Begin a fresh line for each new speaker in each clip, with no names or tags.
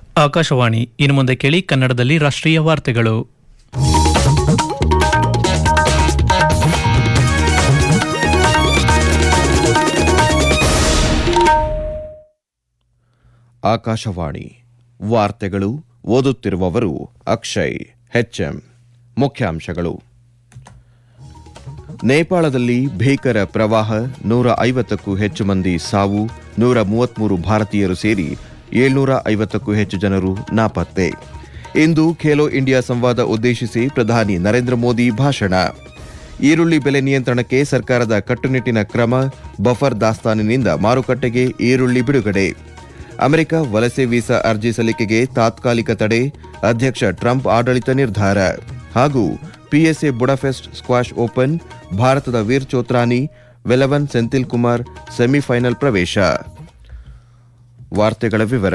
ಆಕಾಶವಾಣಿ ಇನ್ನು ಮುಂದೆ ಕೇಳಿ ಕನ್ನಡದಲ್ಲಿ ರಾಷ್ಟ್ರೀಯ ವಾರ್ತೆಗಳು
ಆಕಾಶವಾಣಿ ವಾರ್ತೆಗಳು ಓದುತ್ತಿರುವವರು ಅಕ್ಷಯ್ ಹೆಚ್ಎಂ ಮುಖ್ಯಾಂಶಗಳು ನೇಪಾಳದಲ್ಲಿ ಭೀಕರ ಪ್ರವಾಹ ನೂರ ಐವತ್ತಕ್ಕೂ ಹೆಚ್ಚು ಮಂದಿ ಸಾವು ನೂರ ಮೂವತ್ಮೂರು ಭಾರತೀಯರು ಸೇರಿ ಏಳ್ನೂರ ಐವತ್ತಕ್ಕೂ ಹೆಚ್ಚು ಜನರು ನಾಪತ್ತೆ ಇಂದು ಖೇಲೋ ಇಂಡಿಯಾ ಸಂವಾದ ಉದ್ದೇಶಿಸಿ ಪ್ರಧಾನಿ ನರೇಂದ್ರ ಮೋದಿ ಭಾಷಣ ಈರುಳ್ಳಿ ಬೆಲೆ ನಿಯಂತ್ರಣಕ್ಕೆ ಸರ್ಕಾರದ ಕಟ್ಟುನಿಟ್ಟಿನ ಕ್ರಮ ಬಫರ್ ದಾಸ್ತಾನಿನಿಂದ ಮಾರುಕಟ್ಟೆಗೆ ಈರುಳ್ಳಿ ಬಿಡುಗಡೆ ಅಮೆರಿಕ ವಲಸೆ ವೀಸಾ ಅರ್ಜಿ ಸಲ್ಲಿಕೆಗೆ ತಾತ್ಕಾಲಿಕ ತಡೆ ಅಧ್ಯಕ್ಷ ಟ್ರಂಪ್ ಆಡಳಿತ ನಿರ್ಧಾರ ಹಾಗೂ ಪಿಎಸ್ಎ ಬುಡಾಫೆಸ್ಟ್ ಸ್ಕ್ವಾಷ್ ಓಪನ್ ಭಾರತದ ವೀರ್ ಚೋತ್ರಾನಿ ವೆಲವನ್ ಸೆಂಥಿಲ್ ಕುಮಾರ್ ಸೆಮಿಫೈನಲ್ ಪ್ರವೇಶ ವಾರ್ತೆಗಳ ವಿವರ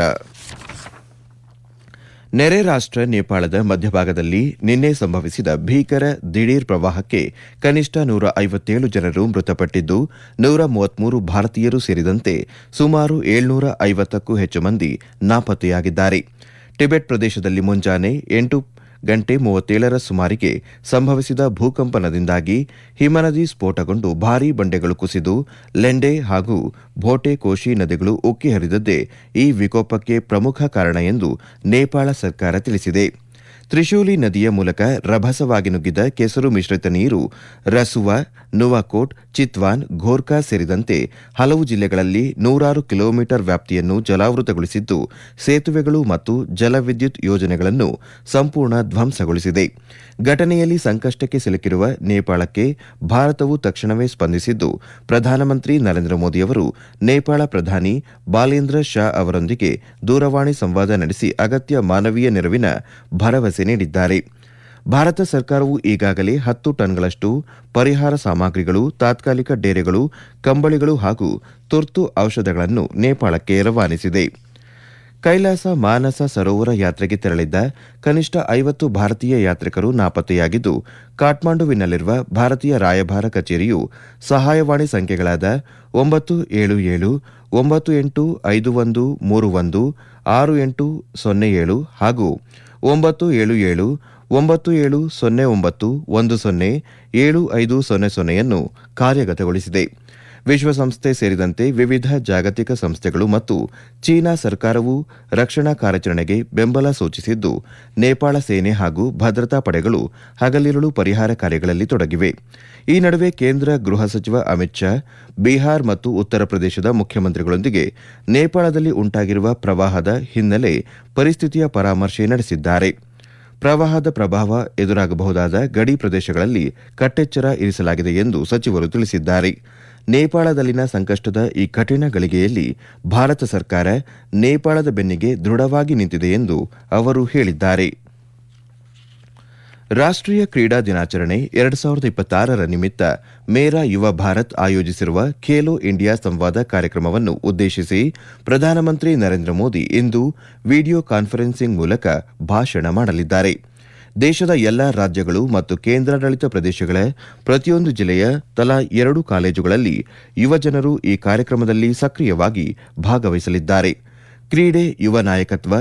ನೆರೆ ರಾಷ್ಟ್ರ ನೇಪಾಳದ ಮಧ್ಯಭಾಗದಲ್ಲಿ ನಿನ್ನೆ ಸಂಭವಿಸಿದ ಭೀಕರ ದಿಢೀರ್ ಪ್ರವಾಹಕ್ಕೆ ಕನಿಷ್ಠ ನೂರ ಐವತ್ತೇಳು ಜನರು ಮೃತಪಟ್ಟಿದ್ದು ನೂರ ಮೂವತ್ಮೂರು ಭಾರತೀಯರು ಸೇರಿದಂತೆ ಸುಮಾರು ಏಳ್ನೂರ ಐವತ್ತಕ್ಕೂ ಹೆಚ್ಚು ಮಂದಿ ನಾಪತ್ತೆಯಾಗಿದ್ದಾರೆ ಟಿಬೆಟ್ ಪ್ರದೇಶದಲ್ಲಿ ಮುಂಜಾನೆ ಎಂಟು ಗಂಟೆ ಮೂವತ್ತೇಳರ ಸುಮಾರಿಗೆ ಸಂಭವಿಸಿದ ಭೂಕಂಪನದಿಂದಾಗಿ ಹಿಮನದಿ ಸ್ಫೋಟಗೊಂಡು ಭಾರೀ ಬಂಡೆಗಳು ಕುಸಿದು ಲೆಂಡೆ ಹಾಗೂ ಭೋಟೆ ಕೋಶಿ ನದಿಗಳು ಉಕ್ಕಿ ಹರಿದದ್ದೇ ಈ ವಿಕೋಪಕ್ಕೆ ಪ್ರಮುಖ ಕಾರಣ ಎಂದು ನೇಪಾಳ ಸರ್ಕಾರ ತಿಳಿಸಿದೆ ತ್ರಿಶೂಲಿ ನದಿಯ ಮೂಲಕ ರಭಸವಾಗಿ ನುಗ್ಗಿದ ಕೆಸರು ಮಿಶ್ರಿತ ನೀರು ರಸುವಾ ನುವಾಕೋಟ್ ಚಿತ್ವಾನ್ ಘೋರ್ಕಾ ಸೇರಿದಂತೆ ಹಲವು ಜಿಲ್ಲೆಗಳಲ್ಲಿ ನೂರಾರು ಕಿಲೋಮೀಟರ್ ವ್ಯಾಪ್ತಿಯನ್ನು ಜಲಾವೃತಗೊಳಿಸಿದ್ದು ಸೇತುವೆಗಳು ಮತ್ತು ಜಲವಿದ್ಯುತ್ ಯೋಜನೆಗಳನ್ನು ಸಂಪೂರ್ಣ ಧ್ವಂಸಗೊಳಿಸಿದೆ ಘಟನೆಯಲ್ಲಿ ಸಂಕಷ್ಟಕ್ಕೆ ಸಿಲುಕಿರುವ ನೇಪಾಳಕ್ಕೆ ಭಾರತವು ತಕ್ಷಣವೇ ಸ್ಪಂದಿಸಿದ್ದು ಪ್ರಧಾನಮಂತ್ರಿ ನರೇಂದ್ರ ಮೋದಿಯವರು ನೇಪಾಳ ಪ್ರಧಾನಿ ಬಾಲೇಂದ್ರ ಶಾ ಅವರೊಂದಿಗೆ ದೂರವಾಣಿ ಸಂವಾದ ನಡೆಸಿ ಅಗತ್ಯ ಮಾನವೀಯ ನೆರವಿನ ಭರವಸೆ ನೀಡಿದ್ದಾರೆ ಭಾರತ ಸರ್ಕಾರವು ಈಗಾಗಲೇ ಹತ್ತು ಟನ್ಗಳಷ್ಟು ಪರಿಹಾರ ಸಾಮಗ್ರಿಗಳು ತಾತ್ಕಾಲಿಕ ಡೇರೆಗಳು ಕಂಬಳಿಗಳು ಹಾಗೂ ತುರ್ತು ಔಷಧಗಳನ್ನು ನೇಪಾಳಕ್ಕೆ ರವಾನಿಸಿದೆ ಕೈಲಾಸ ಮಾನಸ ಸರೋವರ ಯಾತ್ರೆಗೆ ತೆರಳಿದ್ದ ಕನಿಷ್ಠ ಐವತ್ತು ಭಾರತೀಯ ಯಾತ್ರಿಕರು ನಾಪತ್ತೆಯಾಗಿದ್ದು ಕಾಠ್ಮಂಡುವಿನಲ್ಲಿರುವ ಭಾರತೀಯ ರಾಯಭಾರ ಕಚೇರಿಯು ಸಹಾಯವಾಣಿ ಸಂಖ್ಯೆಗಳಾದ ಒಂಬತ್ತು ಏಳು ಏಳು ಒಂಬತ್ತು ಎಂಟು ಐದು ಒಂದು ಮೂರು ಒಂದು ಆರು ಎಂಟು ಸೊನ್ನೆ ಏಳು ಹಾಗೂ ಒಂಬತ್ತು ಏಳು ಏಳು ಒಂಬತ್ತು ಏಳು ಸೊನ್ನೆ ಒಂಬತ್ತು ಒಂದು ಸೊನ್ನೆ ಏಳು ಐದು ಸೊನ್ನೆ ಸೊನ್ನೆಯನ್ನು ಕಾರ್ಯಗತಗೊಳಿಸಿದೆ ವಿಶ್ವಸಂಸ್ಥೆ ಸೇರಿದಂತೆ ವಿವಿಧ ಜಾಗತಿಕ ಸಂಸ್ಥೆಗಳು ಮತ್ತು ಚೀನಾ ಸರ್ಕಾರವು ರಕ್ಷಣಾ ಕಾರ್ಯಾಚರಣೆಗೆ ಬೆಂಬಲ ಸೂಚಿಸಿದ್ದು ನೇಪಾಳ ಸೇನೆ ಹಾಗೂ ಭದ್ರತಾ ಪಡೆಗಳು ಹಗಲಿರುಳು ಪರಿಹಾರ ಕಾರ್ಯಗಳಲ್ಲಿ ತೊಡಗಿವೆ ಈ ನಡುವೆ ಕೇಂದ್ರ ಗೃಹ ಸಚಿವ ಅಮಿತ್ ಶಾ ಬಿಹಾರ್ ಮತ್ತು ಉತ್ತರ ಪ್ರದೇಶದ ಮುಖ್ಯಮಂತ್ರಿಗಳೊಂದಿಗೆ ನೇಪಾಳದಲ್ಲಿ ಉಂಟಾಗಿರುವ ಪ್ರವಾಹದ ಹಿನ್ನೆಲೆ ಪರಿಸ್ಥಿತಿಯ ಪರಾಮರ್ಶೆ ನಡೆಸಿದ್ದಾರೆ ಪ್ರವಾಹದ ಪ್ರಭಾವ ಎದುರಾಗಬಹುದಾದ ಗಡಿ ಪ್ರದೇಶಗಳಲ್ಲಿ ಕಟ್ಟೆಚ್ಚರ ಇರಿಸಲಾಗಿದೆ ಎಂದು ಸಚಿವರು ತಿಳಿಸಿದ್ದಾರೆ ನೇಪಾಳದಲ್ಲಿನ ಸಂಕಷ್ಟದ ಈ ಕಠಿಣ ಗಳಿಗೆಯಲ್ಲಿ ಭಾರತ ಸರ್ಕಾರ ನೇಪಾಳದ ಬೆನ್ನಿಗೆ ದೃಢವಾಗಿ ನಿಂತಿದೆ ಎಂದು ಅವರು ಹೇಳಿದ್ದಾರೆ ರಾಷ್ಟ್ರೀಯ ಕ್ರೀಡಾ ದಿನಾಚರಣೆ ಎರಡು ಸಾವಿರದ ಇಪ್ಪತ್ತಾರರ ನಿಮಿತ್ತ ಮೇರಾ ಯುವ ಭಾರತ್ ಆಯೋಜಿಸಿರುವ ಖೇಲೋ ಇಂಡಿಯಾ ಸಂವಾದ ಕಾರ್ಯಕ್ರಮವನ್ನು ಉದ್ದೇಶಿಸಿ ಪ್ರಧಾನಮಂತ್ರಿ ನರೇಂದ್ರ ಮೋದಿ ಇಂದು ವಿಡಿಯೋ ಕಾನ್ಫರೆನ್ಸಿಂಗ್ ಮೂಲಕ ಭಾಷಣ ಮಾಡಲಿದ್ದಾರೆ ದೇಶದ ಎಲ್ಲಾ ರಾಜ್ಯಗಳು ಮತ್ತು ಕೇಂದ್ರಾಡಳಿತ ಪ್ರದೇಶಗಳ ಪ್ರತಿಯೊಂದು ಜಿಲ್ಲೆಯ ತಲಾ ಎರಡು ಕಾಲೇಜುಗಳಲ್ಲಿ ಯುವಜನರು ಈ ಕಾರ್ಯಕ್ರಮದಲ್ಲಿ ಸಕ್ರಿಯವಾಗಿ ಭಾಗವಹಿಸಲಿದ್ದಾರೆ ಕ್ರೀಡೆ ಯುವ ನಾಯಕತ್ವ